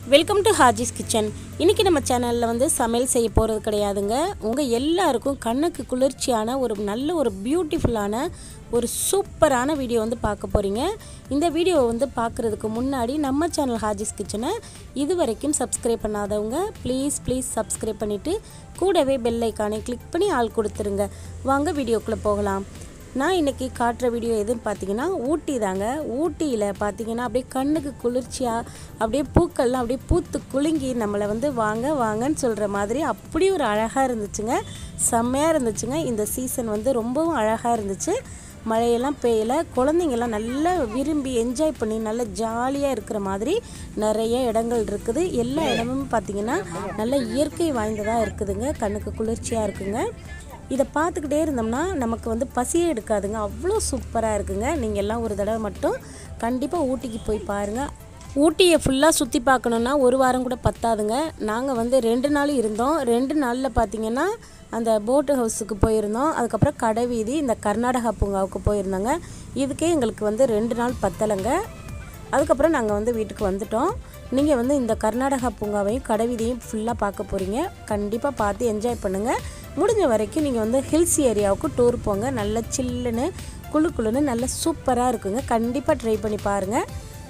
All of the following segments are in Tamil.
வெல்கம் டு ஹாஜிஸ் கிச்சன் இன்றைக்கி நம்ம சேனலில் வந்து சமையல் செய்ய போகிறது கிடையாதுங்க உங்கள் எல்லாருக்கும் கண்ணுக்கு குளிர்ச்சியான ஒரு நல்ல ஒரு பியூட்டிஃபுல்லான ஒரு சூப்பரான வீடியோ வந்து பார்க்க போகிறீங்க இந்த வீடியோவை வந்து பார்க்குறதுக்கு முன்னாடி நம்ம சேனல் ஹாஜிஸ் கிச்சனை இது வரைக்கும் சப்ஸ்கிரைப் பண்ணாதவங்க ப்ளீஸ் ப்ளீஸ் சப்ஸ்கிரைப் பண்ணிவிட்டு கூடவே பெல் ஐக்கானை கிளிக் பண்ணி ஆள் கொடுத்துருங்க வாங்க வீடியோக்குள்ளே போகலாம் நான் இன்றைக்கி காட்டுற வீடியோ எதுன்னு பார்த்தீங்கன்னா ஊட்டி தாங்க ஊட்டியில் பார்த்தீங்கன்னா அப்படியே கண்ணுக்கு குளிர்ச்சியாக அப்படியே பூக்கள்லாம் அப்படியே பூத்து குலுங்கி நம்மளை வந்து வாங்க வாங்கன்னு சொல்கிற மாதிரி அப்படி ஒரு அழகாக இருந்துச்சுங்க செம்மையாக இருந்துச்சுங்க இந்த சீசன் வந்து ரொம்பவும் அழகாக இருந்துச்சு மழையெல்லாம் பெய்யல குழந்தைங்கெல்லாம் நல்லா விரும்பி என்ஜாய் பண்ணி நல்லா ஜாலியாக இருக்கிற மாதிரி நிறைய இடங்கள் இருக்குது எல்லா இடமும் பார்த்திங்கன்னா நல்ல இயற்கை வாய்ந்ததாக இருக்குதுங்க கண்ணுக்கு குளிர்ச்சியாக இருக்குங்க இதை பார்த்துக்கிட்டே இருந்தோம்னா நமக்கு வந்து பசியே எடுக்காதுங்க அவ்வளோ சூப்பராக இருக்குங்க நீங்கள் எல்லாம் ஒரு தடவை மட்டும் கண்டிப்பாக ஊட்டிக்கு போய் பாருங்கள் ஊட்டியை ஃபுல்லாக சுற்றி பார்க்கணுன்னா ஒரு வாரம் கூட பத்தாதுங்க நாங்கள் வந்து ரெண்டு நாள் இருந்தோம் ரெண்டு நாளில் பார்த்தீங்கன்னா அந்த போட்டு ஹவுஸுக்கு போயிருந்தோம் அதுக்கப்புறம் கடைவீதி இந்த கர்நாடகா பூங்காவுக்கு போயிருந்தோங்க இதுக்கே எங்களுக்கு வந்து ரெண்டு நாள் பத்தலைங்க அதுக்கப்புறம் நாங்கள் வந்து வீட்டுக்கு வந்துட்டோம் நீங்கள் வந்து இந்த கர்நாடகா பூங்காவையும் கடைவீதியும் ஃபுல்லாக பார்க்க போகிறீங்க கண்டிப்பாக பார்த்து என்ஜாய் பண்ணுங்கள் முடிஞ்ச வரைக்கும் நீங்கள் வந்து ஹில்ஸ் ஏரியாவுக்கு டூர் போங்க நல்ல சில்லுன்னு குளு குளுன்னு நல்ல சூப்பராக இருக்குங்க கண்டிப்பாக ட்ரை பண்ணி பாருங்கள்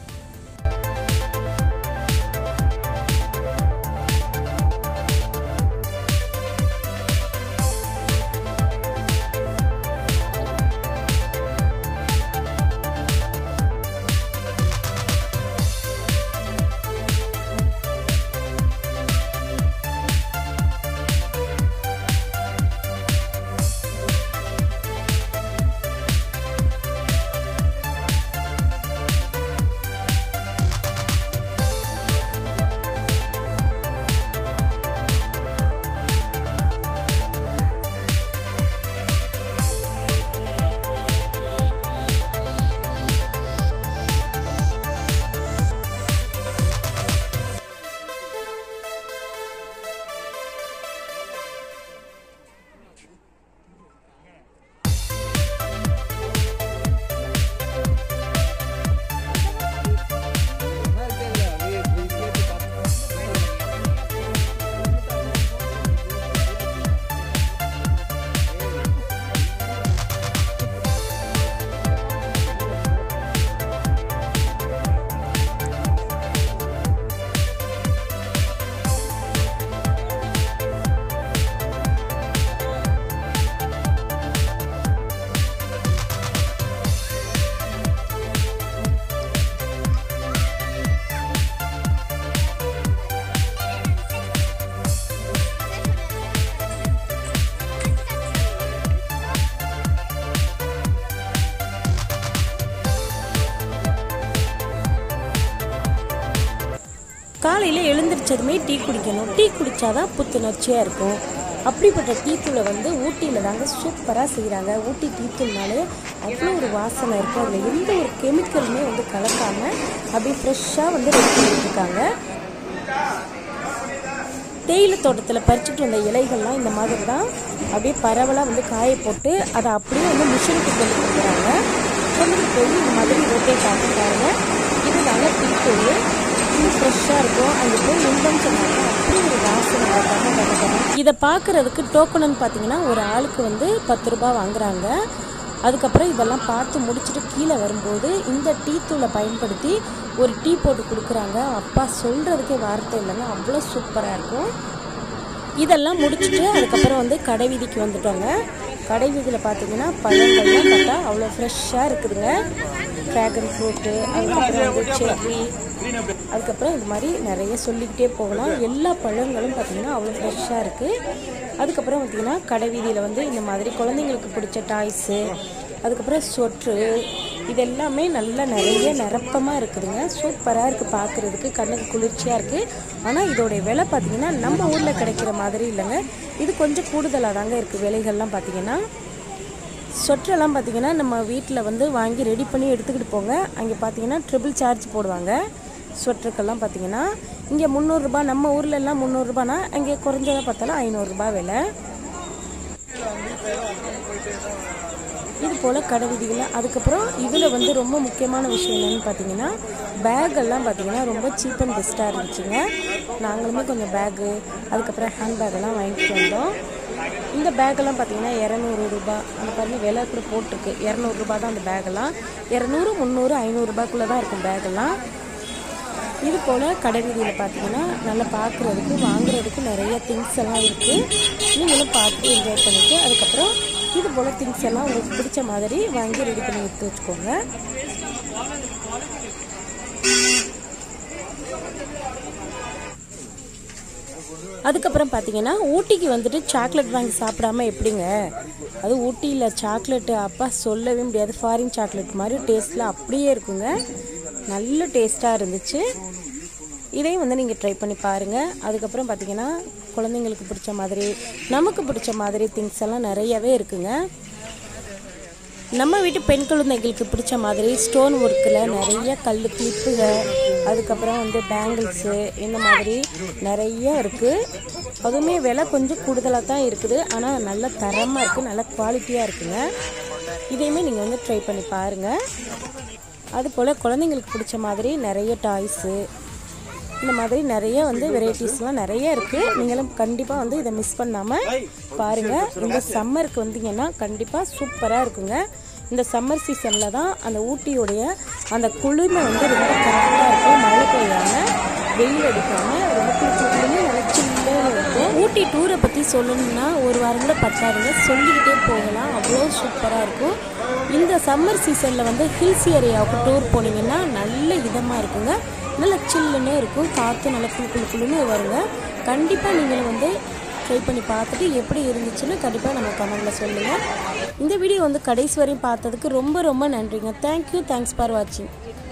காலையில் எழுந்திரிச்சதுமே டீ குடிக்கணும் டீ குடித்தாதான் புத்துணர்ச்சியாக இருக்கும் அப்படிப்பட்ட டீ தூளை வந்து ஊட்டியில் தாங்க சூப்பராக செய்கிறாங்க ஊட்டி டீ தூள்னாலே அவ்வளோ ஒரு வாசனை இருக்கும் அதில் எந்த ஒரு கெமிக்கலுமே வந்து கலக்காமல் அப்படியே ஃப்ரெஷ்ஷாக வந்து ரெடி பண்ணிட்டுருக்காங்க தேயிலை தோட்டத்தில் பறிச்சுட்டு வந்த இலைகள்லாம் இந்த மாதிரி தான் அப்படியே பரவலாக வந்து காய போட்டு அதை அப்படியே வந்து மிஷினுக்கு கொண்டு கொடுக்குறாங்க கொண்டு போய் இந்த மாதிரி ரொட்டேட் ஆகி பாருங்க இது நல்ல டீ தூள் இன்னும் ஃப்ரெஷ்ஷாக இருக்கும் அங்கே போய் இன்பம் சொன்னாங்க அப்படி ஒரு வாசனை இருக்காங்க இதை பார்க்குறதுக்கு டோக்கனுன்னு பார்த்தீங்கன்னா ஒரு ஆளுக்கு வந்து பத்து ரூபாய் வாங்குறாங்க அதுக்கப்புறம் இதெல்லாம் பார்த்து முடிச்சுட்டு கீழே வரும்போது இந்த டீ தூளை பயன்படுத்தி ஒரு டீ போட்டு கொடுக்குறாங்க அப்பா சொல்கிறதுக்கே வார்த்தை இல்லைங்க அவ்வளோ சூப்பராக இருக்கும் இதெல்லாம் முடிச்சுட்டு அதுக்கப்புறம் வந்து கடை வீதிக்கு வந்துட்டோங்க கடை வீதியில் பார்த்தீங்கன்னா பழங்கள்லாம் பார்த்தா அவ்வளோ ஃப்ரெஷ்ஷாக இருக்குதுங்க ட்ராகன் ஃப்ரூட்டு அதுக்கப்புறம் வந்து செர்ரி அதுக்கப்புறம் இது மாதிரி நிறைய சொல்லிக்கிட்டே போகலாம் எல்லா பழங்களும் பார்த்திங்கன்னா அவ்வளோ ஃப்ரெஷ்ஷாக இருக்குது அதுக்கப்புறம் பார்த்திங்கன்னா கடை வீதியில் வந்து இந்த மாதிரி குழந்தைங்களுக்கு பிடிச்ச டாய்ஸு அதுக்கப்புறம் சொற்று இது எல்லாமே நல்லா நிறைய நிரப்பமாக இருக்குதுங்க சூப்பராக இருக்குது பார்க்குறதுக்கு கண்ணுக்கு குளிர்ச்சியாக இருக்குது ஆனால் இதோடைய விலை பார்த்திங்கன்னா நம்ம ஊரில் கிடைக்கிற மாதிரி இல்லைங்க இது கொஞ்சம் கூடுதலாக தாங்க இருக்குது விலைகள்லாம் பார்த்திங்கன்னா சொற்றெல்லாம் பார்த்திங்கன்னா நம்ம வீட்டில் வந்து வாங்கி ரெடி பண்ணி எடுத்துக்கிட்டு போங்க அங்கே பார்த்தீங்கன்னா ட்ரிபிள் சார்ஜ் போடுவாங்க ஸ்வெட்டருக்கெல்லாம் பார்த்தீங்கன்னா இங்கே முந்நூறுரூபா நம்ம ஊர்ல எல்லாம் முந்நூறுரூபானா அங்கே குறைஞ்சதாக பார்த்தாலும் ஐநூறுரூபா விலை இது போல் கடை வீதிகள் அதுக்கப்புறம் இதில் வந்து ரொம்ப முக்கியமான விஷயம் என்னென்னு பார்த்தீங்கன்னா பேக்கெல்லாம் பார்த்தீங்கன்னா ரொம்ப சீப் அண்ட் பெஸ்ட்டாக இருந்துச்சுங்க நாங்களுமே கொஞ்சம் பேக்கு அதுக்கப்புறம் ஹேண்ட் பேக்கெல்லாம் வாங்கிட்டு வந்தோம் இந்த பேக்கெல்லாம் பார்த்தீங்கன்னா இரநூறு ரூபா அந்த பாருங்க விலை கூட போட்டிருக்கு இரநூறுபா தான் அந்த பேக்கெல்லாம் இரநூறு முந்நூறு ஐநூறுரூபாக்குள்ளே தான் இருக்கும் பேக்கெல்லாம் இது போல் கடை வீதியில் பார்த்தீங்கன்னா நல்லா பார்க்குறதுக்கு வாங்குறதுக்கு நிறைய திங்ஸ் எல்லாம் இருக்குது நீங்களும் பார்த்து என்ஜாய் பண்ணிவிட்டு அதுக்கப்புறம் இது போல் திங்ஸ் எல்லாம் உங்களுக்கு பிடிச்ச மாதிரி வாங்கி ரெடி பண்ணி எடுத்து வச்சுக்கோங்க அதுக்கப்புறம் பார்த்தீங்கன்னா ஊட்டிக்கு வந்துட்டு சாக்லேட் வாங்கி சாப்பிடாம எப்படிங்க அது ஊட்டியில் சாக்லேட்டு அப்பா சொல்லவே முடியாது ஃபாரின் சாக்லேட் மாதிரி டேஸ்ட்டில் அப்படியே இருக்குங்க நல்ல டேஸ்ட்டாக இருந்துச்சு இதையும் வந்து நீங்கள் ட்ரை பண்ணி பாருங்கள் அதுக்கப்புறம் பார்த்தீங்கன்னா குழந்தைங்களுக்கு பிடிச்ச மாதிரி நமக்கு பிடிச்ச மாதிரி திங்ஸ் எல்லாம் நிறையவே இருக்குங்க நம்ம வீட்டு பெண் குழந்தைகளுக்கு பிடிச்ச மாதிரி ஸ்டோன் ஒர்க்கில் நிறைய கல் கிளிப்புகள் அதுக்கப்புறம் வந்து பேங்கிள்ஸு இந்த மாதிரி நிறைய இருக்குது அதுவுமே விலை கொஞ்சம் கூடுதலாக தான் இருக்குது ஆனால் நல்ல தரமாக இருக்குது நல்ல குவாலிட்டியாக இருக்குங்க இதையுமே நீங்கள் வந்து ட்ரை பண்ணி பாருங்கள் அதுபோல் குழந்தைங்களுக்கு பிடிச்ச மாதிரி நிறைய டாய்ஸு இந்த மாதிரி நிறைய வந்து வெரைட்டிஸ்லாம் நிறைய இருக்குது நீங்களும் கண்டிப்பாக வந்து இதை மிஸ் பண்ணாமல் பாருங்கள் இந்த சம்மருக்கு வந்தீங்கன்னா கண்டிப்பாக சூப்பராக இருக்குங்க இந்த சம்மர் சீசனில் தான் அந்த ஊட்டியுடைய அந்த குளிர்மை வந்து ரொம்ப கரெக்டாக இருக்கும் மழை பெய்யாமல் வெயில் அடிக்காமல் ரொம்ப குளிர் குளிர்னு நல்லா சில்லுன்னு இருக்கும் ஊட்டி டூரை பற்றி சொல்லணும்னா ஒரு வாரம் கூட பத்தாதுங்க சொல்லிக்கிட்டே போகலாம் அவ்வளோ சூப்பராக இருக்கும் இந்த சம்மர் சீசனில் வந்து ஹில்ஸ் ஏரியாவுக்கு டூர் போனீங்கன்னா நல்ல இதமாக இருக்குங்க நல்ல சில்லுன்னு இருக்கும் காற்று நல்லா குளு குளு குளுன்னு வருங்க கண்டிப்பாக நீங்களும் வந்து ட்ரை பண்ணி பார்த்துட்டு எப்படி இருந்துச்சுன்னு கண்டிப்பாக நம்ம கமெண்டில் சொல்லுங்கள் இந்த வீடியோ வந்து கடைசி வரையும் பார்த்ததுக்கு ரொம்ப ரொம்ப நன்றிங்க தேங்க்யூ தேங்க்ஸ் ஃபார் வாட்சிங்